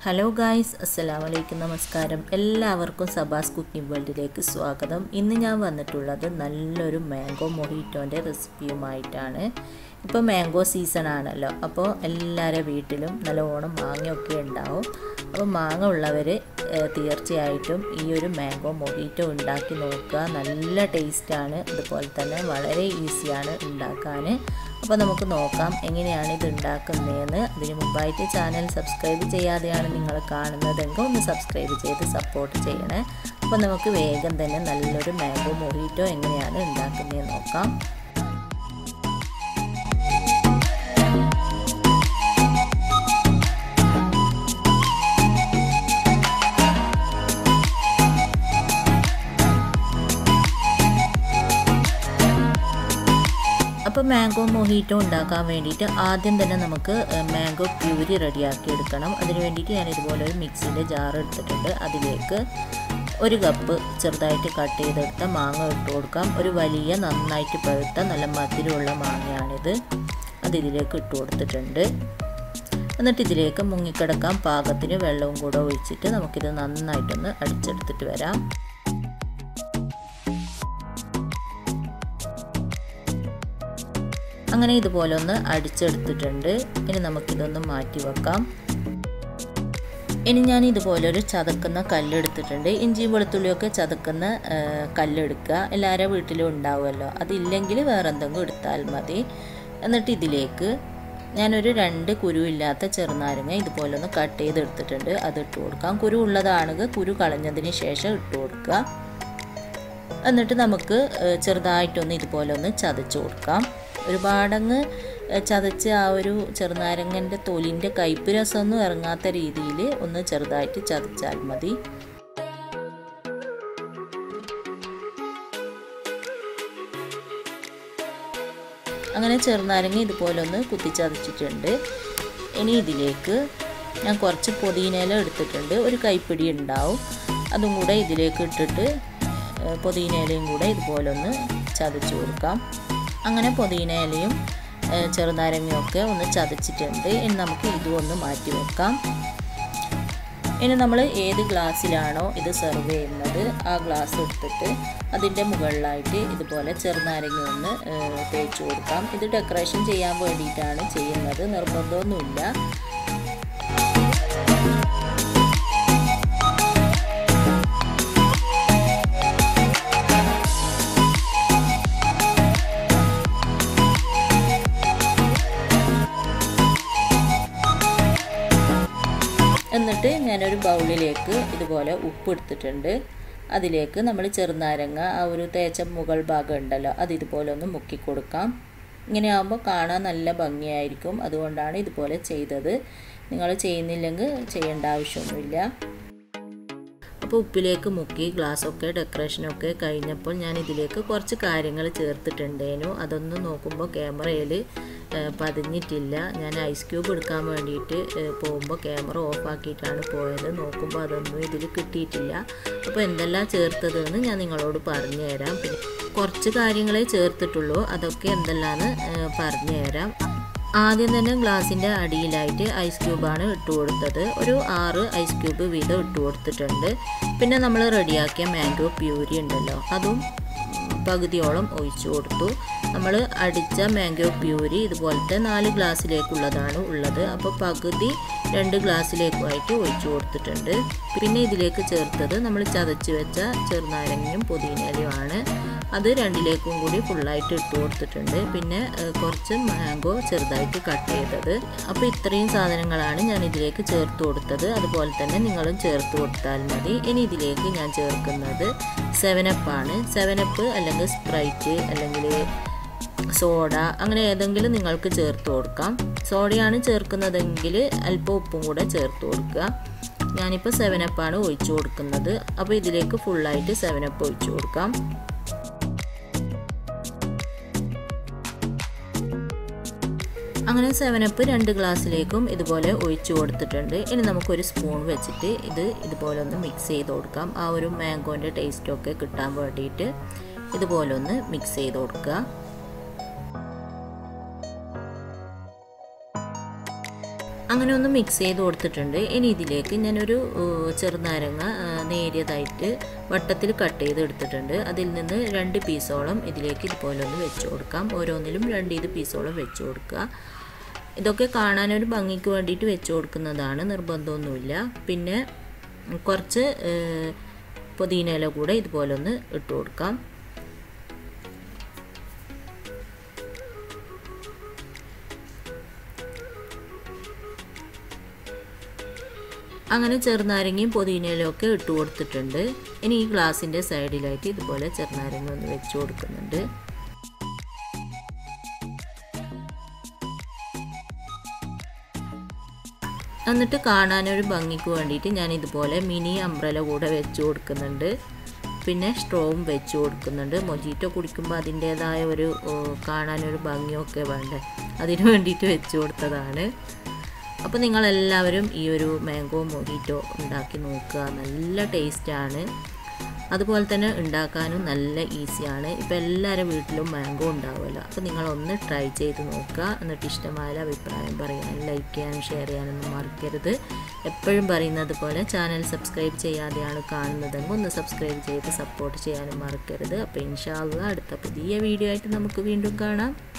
hello guys അസ്സലാം വലൈക്കും നമസ്കാരം എല്ലാവർക്കും സബാസ് കുക്കിംഗ് വേൾഡിലേക്ക് സ്വാഗതം ഇന്ന് ഞാൻ വന്നിട്ടുള്ളത് നല്ലൊരു മാംഗോ മൊഹിറ്റോൻ്റെ റെസിപ്പിയുമായിട്ടാണ് ഇപ്പോൾ മാംഗോ സീസൺ ആണല്ലോ അപ്പോൾ എല്ലാവരുടെ വീട്ടിലും നല്ലോണം മാങ്ങയൊക്കെ ഉണ്ടാവും അപ്പോൾ മാങ്ങ ഉള്ളവർ തീർച്ചയായിട്ടും ഈ ഒരു മാംഗോ മൊഹിറ്റോ ഉണ്ടാക്കി നോക്കുക നല്ല ടേസ്റ്റാണ് അതുപോലെ തന്നെ വളരെ ഈസിയാണ് ഉണ്ടാക്കാൻ അപ്പോൾ നമുക്ക് നോക്കാം എങ്ങനെയാണ് ഇത് ഉണ്ടാക്കുന്നതെന്ന് അതിന് മുമ്പായിട്ട് ചാനൽ സബ്സ്ക്രൈബ് ചെയ്യാതെയാണ് നിങ്ങൾ കാണുന്നതെങ്കിൽ ഒന്ന് സബ്സ്ക്രൈബ് ചെയ്ത് സപ്പോർട്ട് ചെയ്യണേ അപ്പോൾ നമുക്ക് വേഗം തന്നെ നല്ലൊരു മാംഗോ മൊഹിറ്റോ എങ്ങനെയാണ് ഉണ്ടാക്കുന്നതെന്ന് നോക്കാം അപ്പോൾ മാംഗോ മൊഹീറ്റോ ഉണ്ടാക്കാൻ വേണ്ടിയിട്ട് ആദ്യം തന്നെ നമുക്ക് മാംഗോ പ്യൂരി റെഡിയാക്കി എടുക്കണം അതിന് വേണ്ടിയിട്ട് ഞാൻ ഇതുപോലെ ഒരു മിക്സിൻ്റെ ജാർ എടുത്തിട്ടുണ്ട് അതിലേക്ക് ഒരു കപ്പ് ചെറുതായിട്ട് കട്ട് ചെയ്തെടുത്ത മാങ്ങ ഇട്ട് കൊടുക്കാം ഒരു വലിയ നന്നായിട്ട് പഴുത്ത നല്ല മധുരമുള്ള മാങ്ങയാണിത് അത് ഇതിലേക്ക് ഇട്ട് കൊടുത്തിട്ടുണ്ട് എന്നിട്ട് ഇതിലേക്ക് മുങ്ങിക്കിടക്കാൻ പാകത്തിന് വെള്ളവും കൂടെ ഒഴിച്ചിട്ട് നമുക്കിത് നന്നായിട്ടൊന്ന് അടിച്ചെടുത്തിട്ട് വരാം അങ്ങനെ ഇതുപോലെ ഒന്ന് അടിച്ചെടുത്തിട്ടുണ്ട് ഇനി നമുക്കിതൊന്ന് മാറ്റി വെക്കാം ഇനി ഞാൻ ഇതുപോലെ ഒരു ചതക്കുന്ന കല്ലെടുത്തിട്ടുണ്ട് ഇഞ്ചി വെളുത്തുള്ളിയൊക്കെ ചതക്കുന്ന കല്ലെടുക്കുക എല്ലാവരുടെ വീട്ടിലും ഉണ്ടാവുമല്ലോ അതില്ലെങ്കിൽ വേറെ എന്തെങ്കിലും എടുത്താൽ മതി എന്നിട്ട് ഇതിലേക്ക് ഞാനൊരു രണ്ട് കുരു ഇല്ലാത്ത ചെറുനാരങ്ങ ഇതുപോലെ ഒന്ന് കട്ട് ചെയ്തെടുത്തിട്ടുണ്ട് അത് ഇട്ട് കൊടുക്കാം കുരു ഉള്ളതാണെങ്കിൽ കുരു കളഞ്ഞതിന് ശേഷം ഇട്ട് കൊടുക്കുക എന്നിട്ട് നമുക്ക് ചെറുതായിട്ടൊന്ന് ഇതുപോലെ ഒന്ന് ചതച്ച് കൊടുക്കാം ഒരുപാടങ്ങ് ചതച്ച് ആ ഒരു ചെറുനാരങ്ങൻ്റെ തൊലിൻ്റെ കയ്പ്പ് രസമൊന്നും ഇറങ്ങാത്ത രീതിയിൽ ഒന്ന് ചെറുതായിട്ട് ചതച്ചാൽ മതി അങ്ങനെ ചെറുനാരങ്ങ ഇതുപോലെ ഒന്ന് കുത്തിച്ചതച്ചിട്ടുണ്ട് ഇനി ഇതിലേക്ക് ഞാൻ കുറച്ച് പൊതിനയില എടുത്തിട്ടുണ്ട് ഒരു കൈപ്പിടി ഉണ്ടാവും അതും കൂടെ ഇതിലേക്ക് ഇട്ടിട്ട് പൊതിനയിലയും കൂടെ ഇതുപോലെ ഒന്ന് ചതച്ച് കൊടുക്കാം അങ്ങനെ പൊതിന ഇലയും ചെറുനാരങ്ങയൊക്കെ ഒന്ന് ചതച്ചിട്ടുണ്ട് ഇനി നമുക്ക് ഇതും ഒന്ന് മാറ്റി വെക്കാം ഇനി നമ്മൾ ഏത് ഗ്ലാസ്സിലാണോ ഇത് സെർവ് ചെയ്യുന്നത് ആ ഗ്ലാസ് എടുത്തിട്ട് അതിൻ്റെ മുകളിലായിട്ട് ഇതുപോലെ ചെറുനാരങ്ങ ഒന്ന് തേച്ച് കൊടുക്കാം ഇത് ഡെക്കറേഷൻ ചെയ്യാൻ വേണ്ടിയിട്ടാണ് ചെയ്യുന്നത് നിർബന്ധമൊന്നുമില്ല എന്നിട്ട് ഞാനൊരു ബൗളിലേക്ക് ഇതുപോലെ ഉപ്പ് എടുത്തിട്ടുണ്ട് അതിലേക്ക് നമ്മൾ ചെറുനാരങ്ങ ആ ഒരു തേച്ച മുകൾ ഭാഗം ഉണ്ടല്ലോ അത് ഇതുപോലെ ഒന്ന് മുക്കി കൊടുക്കാം ഇങ്ങനെ ആകുമ്പോൾ കാണാൻ നല്ല ഭംഗിയായിരിക്കും അതുകൊണ്ടാണ് ഇതുപോലെ ചെയ്തത് നിങ്ങൾ ചെയ്യുന്നില്ലെങ്കിൽ ചെയ്യേണ്ട ആവശ്യമൊന്നുമില്ല അപ്പോൾ ഉപ്പിലേക്ക് മുക്കി ഗ്ലാസ്സൊക്കെ ഡെക്കറേഷനൊക്കെ കഴിഞ്ഞപ്പോൾ ഞാൻ ഇതിലേക്ക് കുറച്ച് കാര്യങ്ങൾ ചേർത്തിട്ടുണ്ടേനു അതൊന്ന് നോക്കുമ്പോൾ ക്യാമറയിൽ പതിഞ്ഞിട്ടില്ല ഞാൻ ഐസ് ക്യൂബ് എടുക്കാൻ വേണ്ടിയിട്ട് പോകുമ്പോൾ ക്യാമറ ഓഫാക്കിയിട്ടാണ് പോയത് നോക്കുമ്പോൾ അതൊന്നും ഇതിൽ കിട്ടിയിട്ടില്ല അപ്പോൾ എന്തെല്ലാം ചേർത്തതെന്ന് ഞാൻ നിങ്ങളോട് പറഞ്ഞു തരാം പിന്നെ കുറച്ച് കാര്യങ്ങളെ ചേർത്തിട്ടുള്ളൂ അതൊക്കെ എന്തെല്ലാമെന്ന് പറഞ്ഞു തരാം ആദ്യം തന്നെ ഗ്ലാസിൻ്റെ അടിയിലായിട്ട് ഐസ് ക്യൂബാണ് ഇട്ട് കൊടുത്തത് ഒരു ആറ് ഐസ് ക്യൂബ് വീതം ഇട്ട് കൊടുത്തിട്ടുണ്ട് പിന്നെ നമ്മൾ റെഡിയാക്കിയ മാംഗോ പ്യൂരി ഉണ്ടല്ലോ അതും പകുതിയോളം ഒഴിച്ചു കൊടുത്തു നമ്മൾ അടിച്ച മാംഗോ പ്യൂരി ഇതുപോലത്തെ നാല് ഗ്ലാസ്സിലേക്കുള്ളതാണ് ഉള്ളത് അപ്പോൾ പകുതി രണ്ട് ഗ്ലാസ്സിലേക്കുമായിട്ട് ഒഴിച്ചു കൊടുത്തിട്ടുണ്ട് പിന്നെ ഇതിലേക്ക് ചേർത്തത് നമ്മൾ ചതച്ച് വെച്ച ചെറുനാരങ്ങയും പുതിനയിലുമാണ് അത് രണ്ടിലേക്കും കൂടി ഫുള്ളായിട്ട് ഇട്ട് കൊടുത്തിട്ടുണ്ട് പിന്നെ കുറച്ച് മാംഗോ ചെറുതായിട്ട് കട്ട് ചെയ്തത് അപ്പോൾ ഇത്രയും സാധനങ്ങളാണ് ഞാൻ ഇതിലേക്ക് ചേർത്ത് കൊടുത്തത് അതുപോലെ തന്നെ നിങ്ങളും ചേർത്ത് കൊടുത്താൽ മതി ഇനി ഇതിലേക്ക് ഞാൻ ചേർക്കുന്നത് സെവനപ്പാണ് സെവനപ്പ് അല്ലെങ്കിൽ സ്പ്രൈറ്റ് അല്ലെങ്കിൽ സോഡ അങ്ങനെ ഏതെങ്കിലും നിങ്ങൾക്ക് ചേർത്ത് കൊടുക്കാം സോഡയാണ് ചേർക്കുന്നതെങ്കിൽ അല്പം ഉപ്പും കൂടെ ചേർത്ത് കൊടുക്കുക ഞാനിപ്പോൾ സെവനപ്പാണ് ഒഴിച്ചു കൊടുക്കുന്നത് അപ്പോൾ ഇതിലേക്ക് ഫുള്ളായിട്ട് സെവനപ്പ് ഒഴിച്ചു കൊടുക്കാം അങ്ങനെ സെവനപ്പ് രണ്ട് ഗ്ലാസ്സിലേക്കും ഇതുപോലെ ഒഴിച്ചു കൊടുത്തിട്ടുണ്ട് ഇനി നമുക്കൊരു സ്പൂൺ വെച്ചിട്ട് ഇത് ഇതുപോലെ ഒന്ന് മിക്സ് ചെയ്ത് കൊടുക്കാം ആ ഒരു മാംഗോൻ്റെ ടേസ്റ്റൊക്കെ കിട്ടാൻ വേണ്ടിയിട്ട് ഇതുപോലെ ഒന്ന് മിക്സ് ചെയ്ത് കൊടുക്കുക അങ്ങനെ ഒന്ന് മിക്സ് ചെയ്ത് കൊടുത്തിട്ടുണ്ട് ഇനി ഇതിലേക്ക് ഞാനൊരു ഏഹ്, ചെറുനാരങ്ങ ഏഹ്, നേരിയതായിട്ട് വട്ടത്തിൽ കട്ട് ചെയ്ത് എടുത്തിട്ടുണ്ട് അതിൽ നിന്ന് രണ്ട് പീസോളം ഇതിലേക്ക് ഇതുപോലെ ഒന്ന് വെച്ച് കൊടുക്കാം ഓരോന്നിലും രണ്ട് ഇത് പീസോളം വെച്ച് കൊടുക്കുക ഇതൊക്കെ കാണാനൊരു ഭംഗിക്ക് വേണ്ടിയിട്ട് വെച്ച് കൊടുക്കുന്നതാണ് നിർബന്ധമൊന്നുമില്ല പിന്നെ കുറച്ച് ഏഹ്, പുതിന ഇല കൂടെ ഇതുപോലെ ഒന്ന് ഇട്ട് കൊടുക്കാം അങ്ങനെ ചെറുനാരങ്ങയും പുതിനയിലും ഒക്കെ ഇട്ട് കൊടുത്തിട്ടുണ്ട് ഇനി ഈ ഗ്ലാസിൻ്റെ സൈഡിലായിട്ട് ഇതുപോലെ ചെറുനാരങ്ങ ഒന്ന് വെച്ച് കൊടുക്കുന്നുണ്ട് എന്നിട്ട് കാണാനൊരു ഭംഗിക്ക് വേണ്ടിയിട്ട് ഞാൻ ഇതുപോലെ മിനി അംബ്രല കൂടെ വെച്ച് കൊടുക്കുന്നുണ്ട് പിന്നെ സ്ട്രോവും വെച്ച് കൊടുക്കുന്നുണ്ട് മൊജീറ്റോ കുടിക്കുമ്പോൾ അതിൻ്റേതായ ഒരു ഓ, കാണാനൊരു ഭംഗിയൊക്കെ വേണ്ടേ അതിന് വേണ്ടിയിട്ട് വെച്ച് കൊടുത്തതാണ് അപ്പോൾ നിങ്ങളെല്ലാവരും ഈ ഒരു മാംഗോ മൊജീറ്റോ ഉണ്ടാക്കി നോക്കുക നല്ല ടേസ്റ്റാണ് അതുപോലെ തന്നെ ഉണ്ടാക്കാനും നല്ല ഈസിയാണ് ഇപ്പോൾ എല്ലാവരും വീട്ടിലും മാംഗോ ഉണ്ടാവുമല്ലോ അപ്പോൾ നിങ്ങളൊന്ന് ട്രൈ ചെയ്ത് നോക്കുക എന്നിട്ട് ഇഷ്ടമായ അഭിപ്രായം പറയാനും ലൈക്ക് ചെയ്യാനും ഷെയർ ചെയ്യാനൊന്നും മറക്കരുത് എപ്പോഴും പറയുന്നത് പോലെ ചാനൽ സബ്സ്ക്രൈബ് ചെയ്യാതെയാണ് കാണുന്നതെങ്കിൽ ഒന്ന് സബ്സ്ക്രൈബ് ചെയ്ത് സപ്പോർട്ട് ചെയ്യാനും മറക്കരുത് അപ്പോൾ ഇൻഷാല്ല അടുത്ത പുതിയ വീഡിയോ ആയിട്ട് നമുക്ക് വീണ്ടും കാണാം